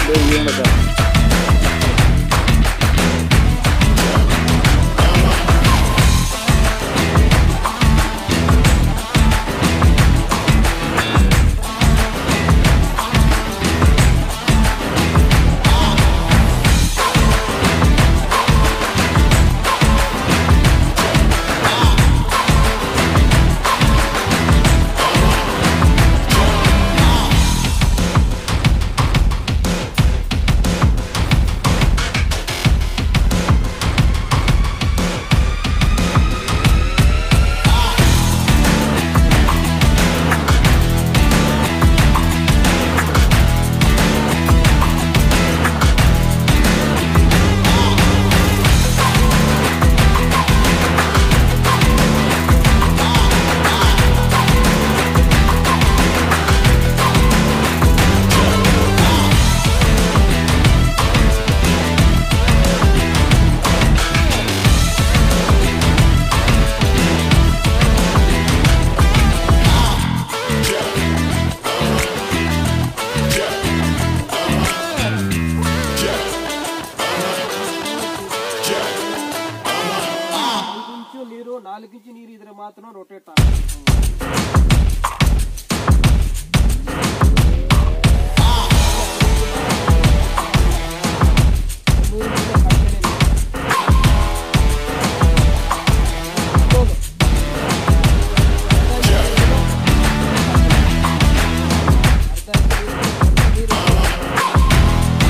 ಏನದ ನಾಲ್ಕು ಇಂಚು ನೀರು ನಾಲ್ಕು ಇಂಚು ನೀರು ಇದ್ರೆ ಮಾತ್ರ ರೊಟೇಟ್ ಆಗುತ್ತೆ ಮೂರು ದಿನ ಕಡಿಮೆನೇ ನೀರು. ಹೌದು. ಅರ್ಧ ಇಂಚು ನೀರು, ಅರ್ಧ ನೀರು.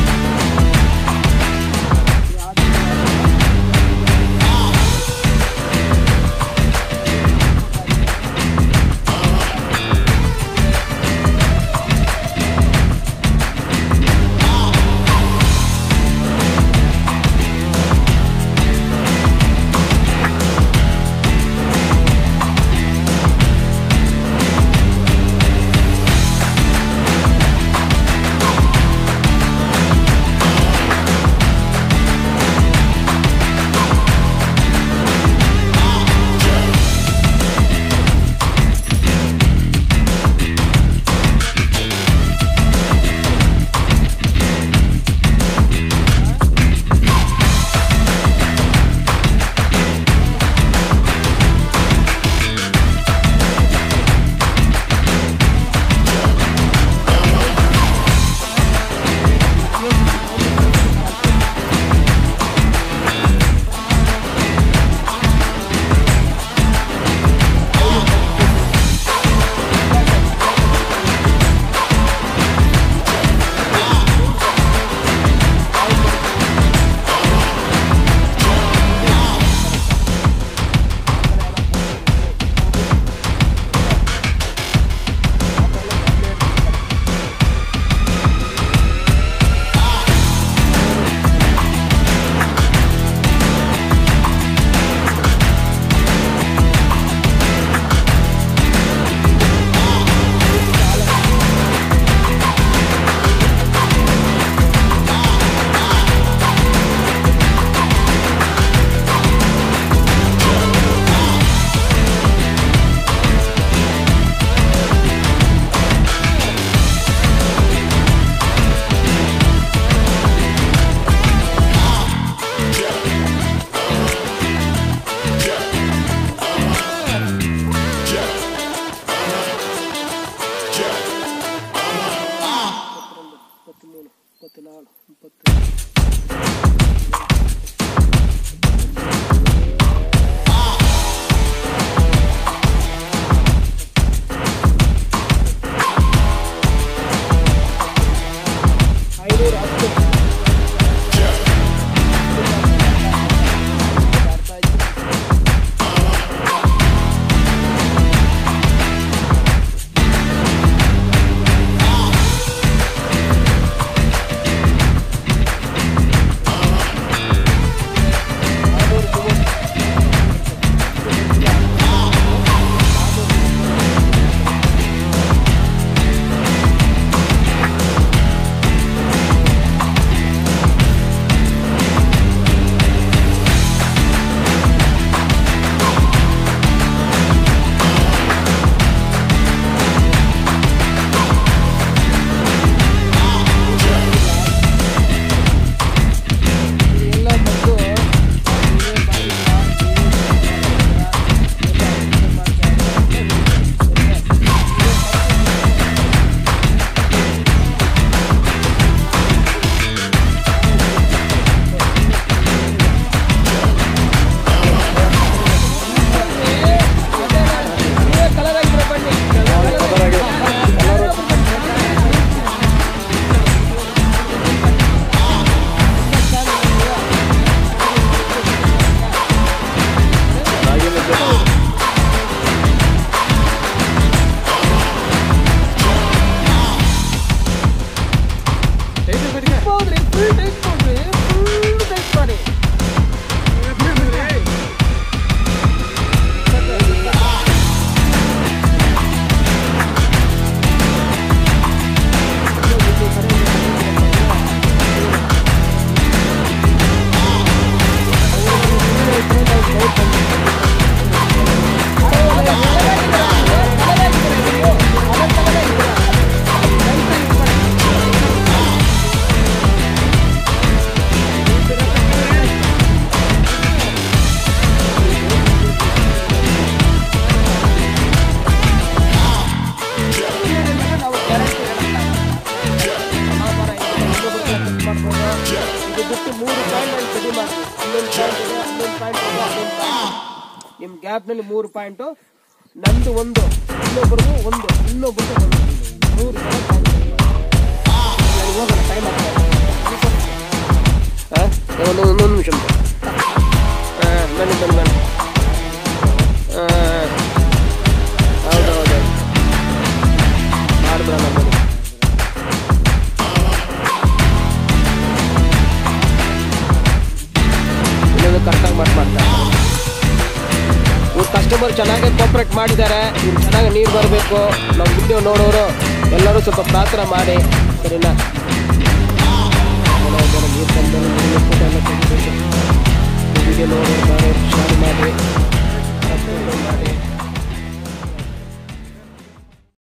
ಇಪ್ಪತ್ತೊಂದು ಇಪ್ಪತ್ತ್ಮೂರು ಇಪ್ಪತ್ತ್ನಾಲ್ಕು ಇಪ್ಪತ್ತು ಐನೂರ ಹತ್ತು ಅರ್ಧ ಇಂಚು. ಆರುನೂರ ಮೂವತ್ತು ಇದು ಬಿಟ್ಟು ಮೂರು ಪಾಯಿಂಟ್ ಅಲ್ಲಿ ಕಡಿಮೆ ಮಾಡ್ತೀವಿ ಇನ್ನೊಂದು ಪಾಯಿಂಟ್ ಇದೆ ಇನ್ನೊಂದು ಪಾಯಿಂಟ್ ಇದೆ ಅದೊಂದು ಪಾಯಿಂಟ್ ನಿಮ್ಮ ಗ್ಯಾಪ್ನಲ್ಲಿ ಮೂರು ಪಾಯಿಂಟು ನಂದು ಒಂದು ಇನ್ನೊಬ್ರಿಗೂ ಒಂದು ಇನ್ನೊಬ್ರಿಗೂ ಒಂದು ಮೂರು ಜನ ಪಾಯಿಂಟ್ ನನಗೆ ಹೋಗೋಣ ಟೈಮ್ ಆಗ್ತಾ ಹಾಂ ಒಂದು ಒಂದೊಂದು ನಿಮಿಷ ಹಾಂ ಬನ್ನಿ ಬನ್ನಿ ಬನ್ನಿ ಹಾಂ ಹೌದು ಹೌದು ಮಾಡಿದ್ರಲ್ಲ ಬನ್ನಿ ಇನ್ನೊಂದು ಕರೆಕ್ಟಾಗಿ ಮಾಡಿ ಮಾಡ್ತಾರೆ ಇವ್ರು ಕಸ್ಟಮರ್ ಚೆನ್ನಾಗಿ ಕೋಪ್ರೇಟ್ ಮಾಡಿದ್ದಾರೆ ಇವ್ರು ಚೆನ್ನಾಗಿ ನೀರು ಬರಬೇಕು ನಾವು ವಿಡಿಯೋ ನೋಡೋರು ಎಲ್ಲರೂ ಸ್ವಲ್ಪ ಪ್ರಾರ್ಥನೆ ಮಾಡಿ ಸರಿನಾ